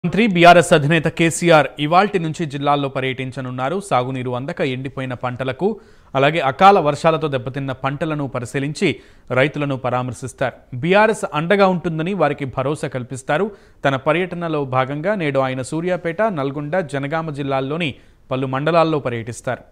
మంత్రి బీఆర్ఎస్ అధినేత కేసీఆర్ ఇవాల్టి నుంచి జిల్లాల్లో పర్యటించనున్నారు సాగునీరు అందక ఎండిపోయిన పంటలకు అలాగే అకాల వర్షాలతో దెబ్బతిన్న పంటలను పరిశీలించి రైతులను పరామర్శిస్తారు బీఆర్ఎస్ అండగా ఉంటుందని వారికి భరోసా కల్పిస్తారు తన పర్యటనలో భాగంగా నేడు ఆయన సూర్యాపేట నల్గొండ జనగామ జిల్లాల్లోని పలు మండలాల్లో పర్యటిస్తారు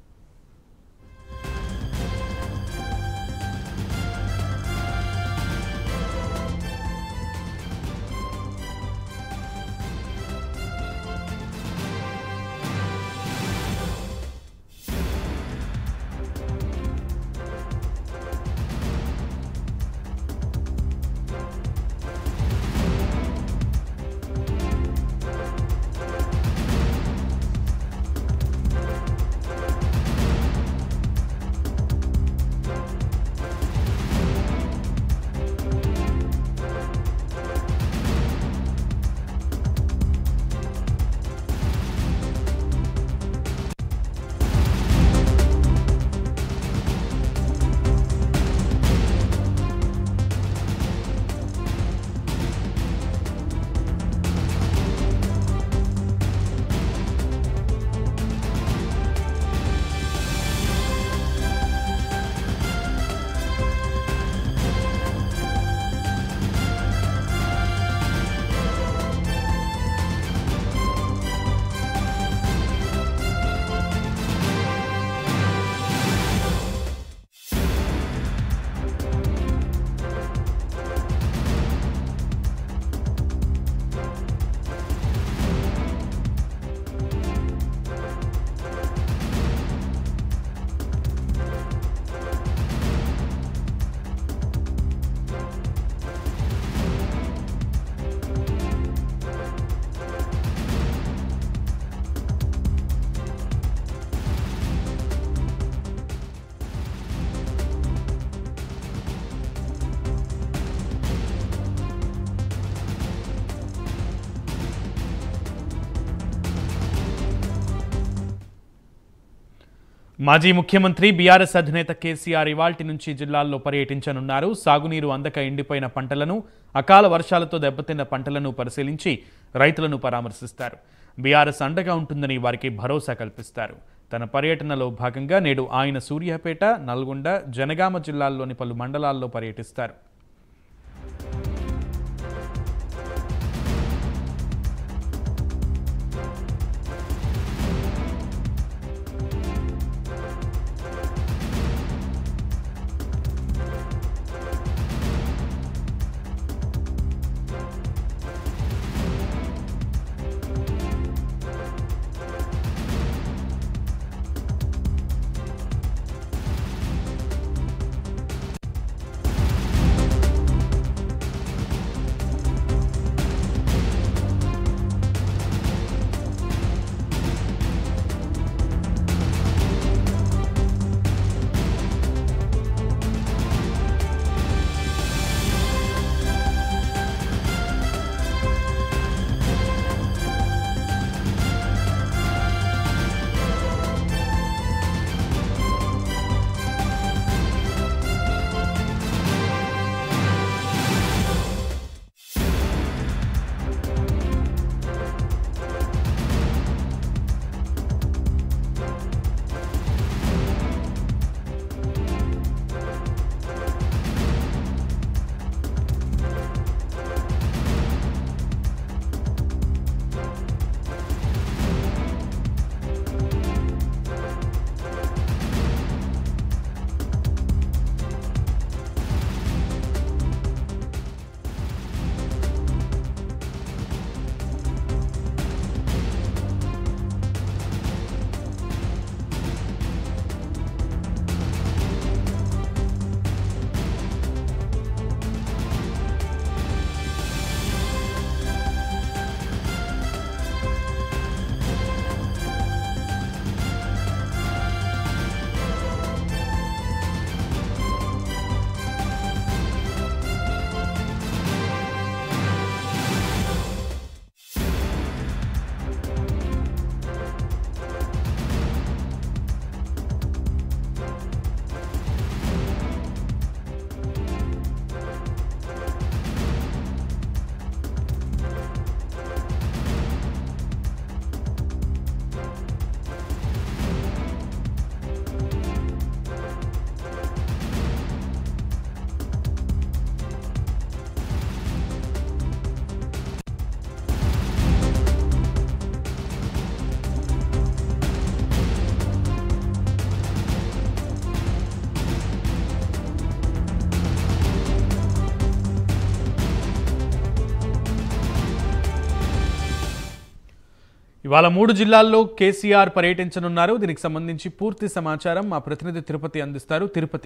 మాజీ ముఖ్యమంత్రి బీఆర్ఎస్ అధినేత కేసీఆర్ ఇవాల్టి నుంచి జిల్లాల్లో పర్యటించనున్నారు సాగునీరు అందక ఎండిపోయిన పంటలను అకాల వర్షాలతో దెబ్బతిన్న పంటలను పరిశీలించి రైతులను పరామర్శిస్తారు బీఆర్ఎస్ అండగా ఉంటుందని వారికి భరోసా కల్పిస్తారు తన పర్యటనలో భాగంగా నేడు ఆయన సూర్యాపేట నల్గొండ జనగామ జిల్లాల్లోని పలు మండలాల్లో పర్యటిస్తారు ఇవాళ మూడు జిల్లాల్లో కేసీఆర్ పర్యటించనున్నారు దీనికి సంబంధించి పూర్తి సమాచారం మా ప్రతినిధి తిరుపతి అందిస్తారు తిరుపతి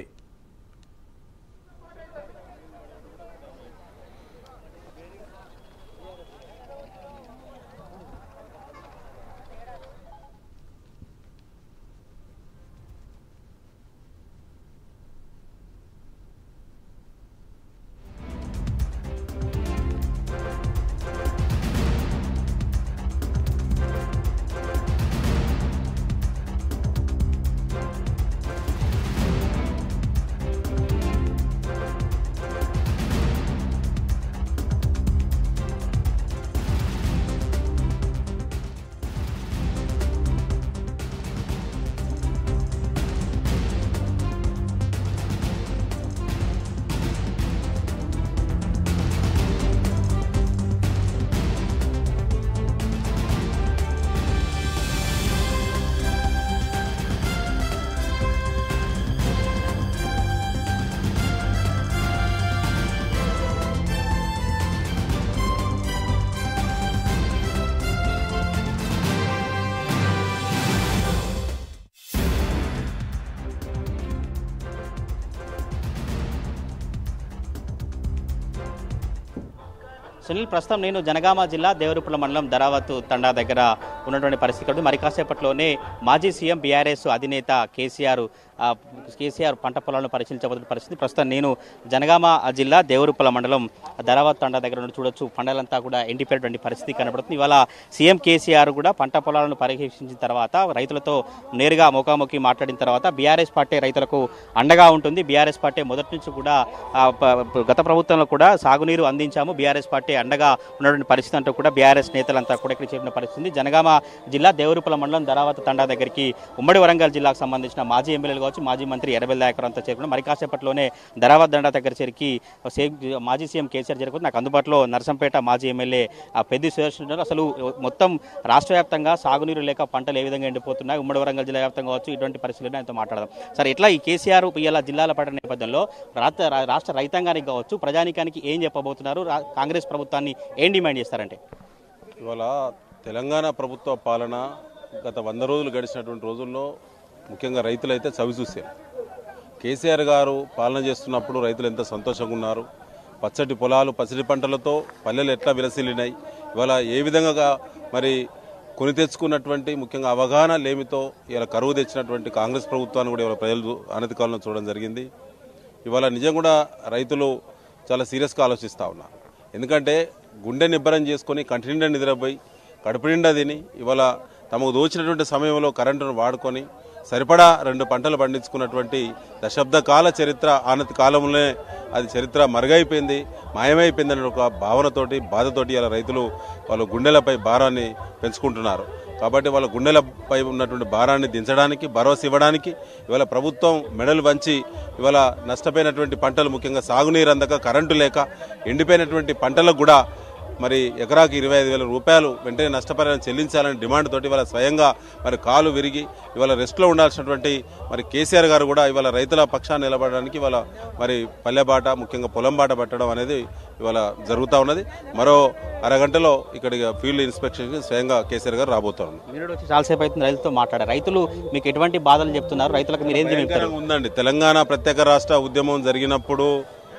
సునీల్ ప్రస్తుతం నేను జనగామ జిల్లా దేవరూపుల మండలం ధరావత్ తండా దగ్గర ఉన్నటువంటి పరిస్థితి ఇక్కడ ఉంది. మరి కాసేపట్లోనే మాజీ సీఎం బీఆర్ఎస్ అధినేత కేసీఆర్ ఆ, కేసీఆర్ పంట పొలాలను పరిశీలించబోతున్న పరిస్థితి ప్రస్తుతం నేను జనగామ జిల్లా దేవరూపుల మండలం ధరావత్ తండా దగ్గర నుండి చూడొచ్చు పంటలంతా కూడా ఎండిపోయేటువంటి పరిస్థితి కనబడుతుంది ఇవాళ సీఎం కేసీఆర్ కూడా పంట పొలాలను పర్యవేక్షించిన తర్వాత రైతులతో నేరుగా ముఖాముఖి మాట్లాడిన తర్వాత బీఆర్ఎస్ పార్టీ రైతులకు అండగా ఉంటుంది బీఆర్ఎస్ పార్టీ మొదటి నుంచి కూడా ఆ, ప- ప- గత ప్రభుత్వంలో కూడా సాగునీరు అందించాము బీఆర్ఎస్ పార్టీ అండగా ఉన్నటువంటి పరిస్థితి అంటూ కూడా బీఆర్ఎస్ నేతలంతా కూడా ఇక్కడ చెప్పిన పరిస్థితి ఉంది. జనగామ జిల్లా దేవరూపుల మండలం ధరావత తండా దగ్గరికి ఉమ్మడి వరంగల్ జిల్లాకు సంబంధించిన మాజీ ఎమ్మెల్యేలు కావచ్చు మాజీ మంత్రి ఎర్రబెల్లి నాయకర్ అంతా చేరుకున్నారు మరి కాసేపట్లోనే ధరావత్ దండా దగ్గర చేరికి సీఎం మాజీ సీఎం కేసీఆర్ చేరుకుంది నాకు అందుబాటులో నరసంపేట మాజీ ఎమ్మెల్యే ఆ, పెద్ది సుదర్శన్ ఉన్నారు అసలు మొత్తం రాష్ట్ర వ్యాప్తంగా సాగునీరు లేక పంటలు ఏ విధంగా ఎండిపోతున్నాయి ఉమ్మడి వరంగల్ జిల్లా వ్యాప్తంగా కావచ్చు ఇటువంటి పరిస్థితులను ఆయనతో మాట్లాడదాం సరే ఇట్లా ఈ కేసీఆర్ ఇలా జిల్లాల పడిన నేపథ్యంలో రాష్ట్ర రాష్ట్ర రైతాంగానికి కావచ్చు ప్రజానికానికి ఏం చెప్పబోతున్నారు రా- కాంగ్రెస్ ప్రభుత్వాన్ని ఏం డిమాండ్ చేస్తారంటే ఇవాళ తెలంగాణ ప్రభుత్వ పాలన గత వంద రోజులు గడిచినటువంటి రోజుల్లో ముఖ్యంగా రైతులైతే చవి చూశారు కేసీఆర్ గారు పాలన చేస్తున్నప్పుడు రైతులు ఎంత సంతోషంగా ఉన్నారు పచ్చటి పొలాలు పచ్చడి పంటలతో పల్లెలు ఎట్లా విలసిల్లినాయి ఇవాళ ఏ విధంగా మరి కొని తెచ్చుకున్నటువంటి ముఖ్యంగా అవగాహన లేమితో ఇలా కరువు తెచ్చినటువంటి కాంగ్రెస్ ప్రభుత్వాన్ని కూడా ఇవాళ ప్రజలు అనతి కాలంలో చూడడం జరిగింది ఇవాళ నిజం కూడా రైతులు చాలా సీరియస్గా ఆలోచిస్తూ ఉన్నారు ఎందుకంటే గుండె నిబ్బరం చేసుకొని కంటి నిండా నిద్రపోయి కడుపు నిండా తిని ఇవాళ తమకు దోచినటువంటి సమయంలో కరెంటును వాడుకొని సరిపడా రెండు పంటలు పండించుకున్నటువంటి దశాబ్ద కాల చరిత్ర ఆనతి కాలంలోనే అది చరిత్ర మరుగైపోయింది మాయమైపోయింది అనే ఒక భావనతోటి బాధతోటి ఇలా రైతులు వాళ్ళ గుండెలపై భారాన్ని పెంచుకుంటున్నారు కాబట్టి వాళ్ళ గుండెలపై ఉన్నటువంటి భారాన్ని దించడానికి భరోసా ఇవ్వడానికి ఇవాళ ప్రభుత్వం మెడలు వంచి ఇవాళ నష్టపోయినటువంటి పంటలు ముఖ్యంగా సాగునీరు అందక కరెంటు లేక ఎండిపోయినటువంటి పంటలకు కూడా మరి ఎకరాకి ఇరవై ఐదు వేల రూపాయలు వెంటనే నష్టపరిహారం చెల్లించాలని డిమాండ్ తోటి ఇవాళ స్వయంగా మరి కాలు విరిగి ఇవాళ రెస్ట్లో ఉండాల్సినటువంటి మరి కేసీఆర్ గారు కూడా ఇవాళ రైతుల పక్షాన్ని నిలబడడానికి ఇవాళ మరి పల్లె బాట ముఖ్యంగా పొలం బాట పట్టడం అనేది ఇవాళ జరుగుతూ ఉన్నది మరో అరగంటలో ఇక్కడికి ఫీల్డ్ ఇన్స్పెక్షన్కి స్వయంగా కేసీఆర్ గారు రాబోతున్నారు మీరు వచ్చి చాలాసేపు అవుతుంది రైతులతో మాట్లాడారు రైతులు మీకు ఎటువంటి బాధలు చెప్తున్నారు రైతులకు మీరు ఏం చెప్తారు భయంకరంగా ఉందండి తెలంగాణ ప్రత్యేక రాష్ట్ర ఉద్యమం జరిగినప్పుడు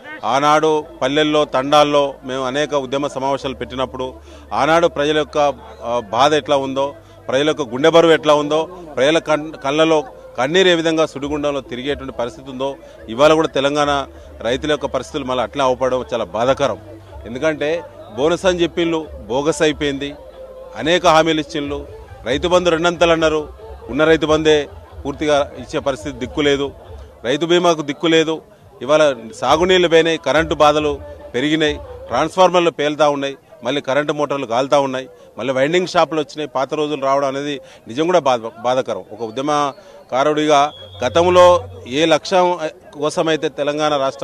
ఆనాడు పల్లెల్లో తండాల్లో మేము అనేక ఉద్యమ సమావేశాలు పెట్టినప్పుడు ఆనాడు ప్రజల యొక్క ఆ, బాధ ఎట్లా ఉందో ప్రజల యొక్క గుండె బరువు ఎట్లా ఉందో ప్రజల కన్- కళ్ళలో కన్నీరు ఏ విధంగా సుడిగుండంలో తిరిగేటువంటి పరిస్థితి ఉందో ఇవాళ కూడా తెలంగాణ రైతుల యొక్క పరిస్థితులు మళ్ళీ అట్లా అవపడడం చాలా బాధాకరం ఎందుకంటే బోనస్ అని చెప్పిండ్లు బోగస్ అయిపోయింది అనేక హామీలు ఇచ్చిండ్లు రైతు బంధు రెండంతలు అన్నారు ఉన్న రైతు బందే పూర్తిగా ఇచ్చే పరిస్థితి దిక్కు లేదు రైతు బీమాకు దిక్కు లేదు ఇవాళ సాగునీళ్లు పోయినాయి కరెంటు బాధలు పెరిగినాయి ట్రాన్స్ఫార్మర్లు పేలుతా ఉన్నాయి మళ్ళీ కరెంటు మోటార్లు కాలుతా ఉన్నాయి మళ్ళీ వైండింగ్ షాపులు వచ్చినాయి పాత రోజులు రావడం అనేది నిజం కూడా బాధ బాధకరం ఒక ఉద్యమకారుడిగా గతంలో ఏ లక్ష్యం కోసమైతే తెలంగాణ రాష్ట్రం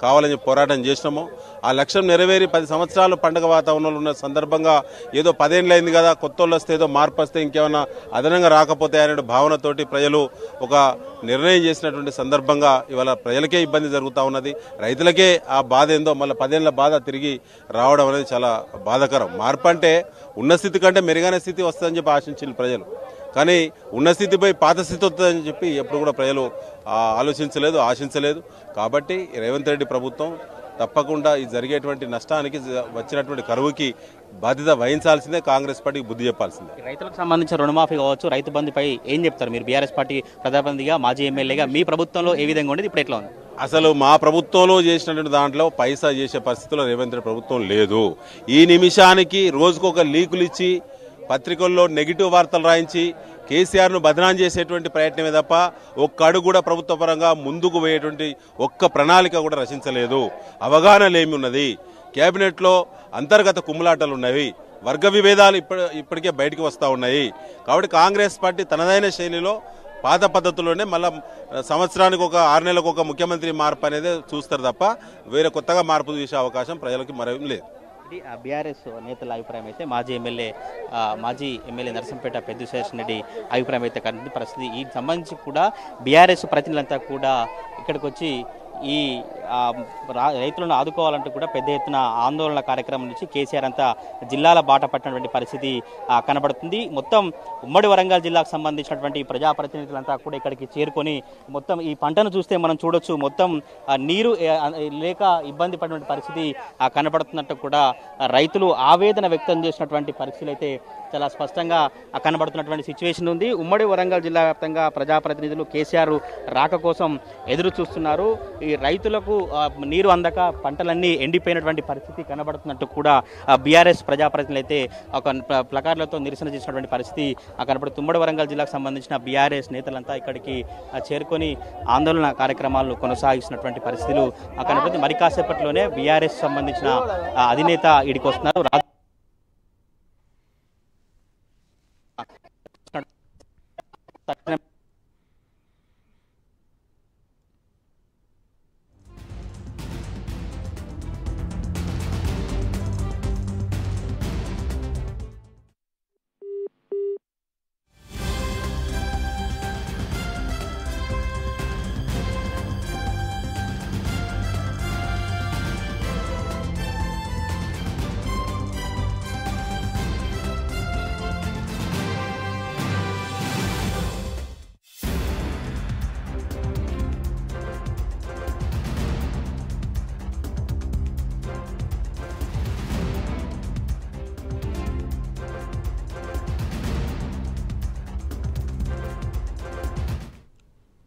కావాలని చెప్పి పోరాటం చేసినామో ఆ లక్ష్యం నెరవేరి పది సంవత్సరాలు పండగ వాతావరణంలో ఉన్న సందర్భంగా ఏదో పదేళ్ళైంది కదా కొత్త వాళ్ళు వస్తే ఏదో మార్పు వస్తే ఇంకేమైనా అదనంగా రాకపోతే అనే భావనతోటి ప్రజలు ఒక నిర్ణయం చేసినటువంటి సందర్భంగా ఇవాళ ప్రజలకే ఇబ్బంది జరుగుతూ ఉన్నది రైతులకే ఆ బాధ ఏందో మళ్ళీ పదేళ్ల బాధ తిరిగి రావడం అనేది చాలా బాధాకరం మార్పు అంటే ఉన్న స్థితి కంటే మెరుగైన స్థితి వస్తుందని చెప్పి ఆశించింది ప్రజలు కానీ ఉన్న స్థితిపై పాత స్థితి వస్తుందని చెప్పి ఎప్పుడు కూడా ప్రజలు ఆ, ఆలోచించలేదు ఆశించలేదు కాబట్టి రేవంత్ రెడ్డి ప్రభుత్వం తప్పకుండా ఈ జరిగేటువంటి నష్టానికి జ- వచ్చినటువంటి కరువుకి బాధ్యత వహించాల్సిందే కాంగ్రెస్ పార్టీకి బుద్ధి చెప్పాల్సిందే ఈ రైతులకు సంబంధించిన రుణమాఫీ కావచ్చు రైతు బంధుపై ఏం చెప్తారు మీరు బీఆర్ఎస్ పార్టీ ప్రధానమంత్రిగా మాజీ ఎమ్మెల్యేగా మీ ప్రభుత్వంలో ఏ విధంగా ఉండేది ఇప్పుడు ఎట్లా ఉంది అసలు మా ప్రభుత్వంలో చేసినటువంటి దాంట్లో పైసా చేసే పరిస్థితిలో రేవంత్ రెడ్డి ప్రభుత్వం లేదు ఈ నిమిషానికి రోజుకొక లీకులు ఇచ్చి పత్రికల్లో నెగిటివ్ వార్తలు రాయించి కేసీఆర్ను బదనాం చేసేటువంటి ప్రయత్నమే తప్ప ఒక్క అడుగు కూడా ప్రభుత్వ పరంగా ముందుకు పోయేటువంటి ఒక్క ప్రణాళిక కూడా రచించలేదు అవగాహన లేమి ఉన్నది కేబినెట్లో అంతర్గత కుమ్ములాటలు ఉన్నవి వర్గ విభేదాలు ఇప్పటి ఇప్పటికే బయటికి వస్తూ ఉన్నాయి కాబట్టి కాంగ్రెస్ పార్టీ తనదైన శైలిలో పాత పద్ధతిలోనే మళ్ళా సంవత్సరానికి ఒక ఆరు నెలలకు ఒక ముఖ్యమంత్రి మార్పు అనేది చూస్తారు తప్ప వేరే కొత్తగా మార్పు చూసే అవకాశం ప్రజలకు మరేం లేదు ఇది బీఆర్ఎస్ నేతల అభిప్రాయం అయితే మాజీ ఎమ్మెల్యే ఆ, మాజీ ఎమ్మెల్యే నరసింపేట పెద్ద రెడ్డి అభిప్రాయం అయితే కనిపిస్తుంది పరిస్థితి ఈ సంబంధించి కూడా బీఆర్ఎస్ ప్రతినిధులంతా కూడా ఇక్కడికి వచ్చి ఈ ఆ, రా- రైతులను ఆదుకోవాలంటూ కూడా పెద్ద ఎత్తున ఆందోళన కార్యక్రమం నుంచి కేసీఆర్ అంతా జిల్లాల బాట పట్టినటువంటి పరిస్థితి ఆ, కనబడుతుంది మొత్తం ఉమ్మడి వరంగల్ జిల్లాకు సంబంధించినటువంటి ప్రజాప్రతినిధులంతా కూడా ఇక్కడికి చేరుకొని మొత్తం ఈ పంటను చూస్తే మనం చూడొచ్చు మొత్తం ఆ, నీరు ఏ, ఆ, లేక ఇబ్బంది పడినటువంటి పరిస్థితి ఆ, కనబడుతున్నట్టు కూడా ఆ, రైతులు ఆవేదన వ్యక్తం చేసినటువంటి పరిస్థితులు అయితే చాలా స్పష్టంగా ఆ, కనబడుతున్నటువంటి సిచ్యువేషన్ ఉంది ఉమ్మడి వరంగల్ జిల్లా వ్యాప్తంగా ప్రజాప్రతినిధులు కేసీఆర్ రాక కోసం ఎదురు చూస్తున్నారు ఈ రైతులకు ఆ, నీరు అందక పంటలన్నీ ఎండిపోయినటువంటి పరిస్థితి కనబడుతున్నట్టు కూడా బీఆర్ఎస్ ప్రజాప్రతినిధులు అయితే ఒక ప్ల- ప్లకార్డులతో నిరసన చేసినటువంటి పరిస్థితి ఆ, కనబడుతుంది ఉమ్మడి వరంగల్ జిల్లాకు సంబంధించిన బీఆర్ఎస్ నేతలంతా ఇక్కడికి ఆ, చేరుకొని ఆందోళన కార్యక్రమాలు కొనసాగిస్తున్నటువంటి పరిస్థితులు ఆ, కనబడుతుంది మరి కాసేపట్లోనే బీఆర్ఎస్ సంబంధించిన ఆ, అధినేత ఇడికి వస్తున్నారు రా- తక్షణం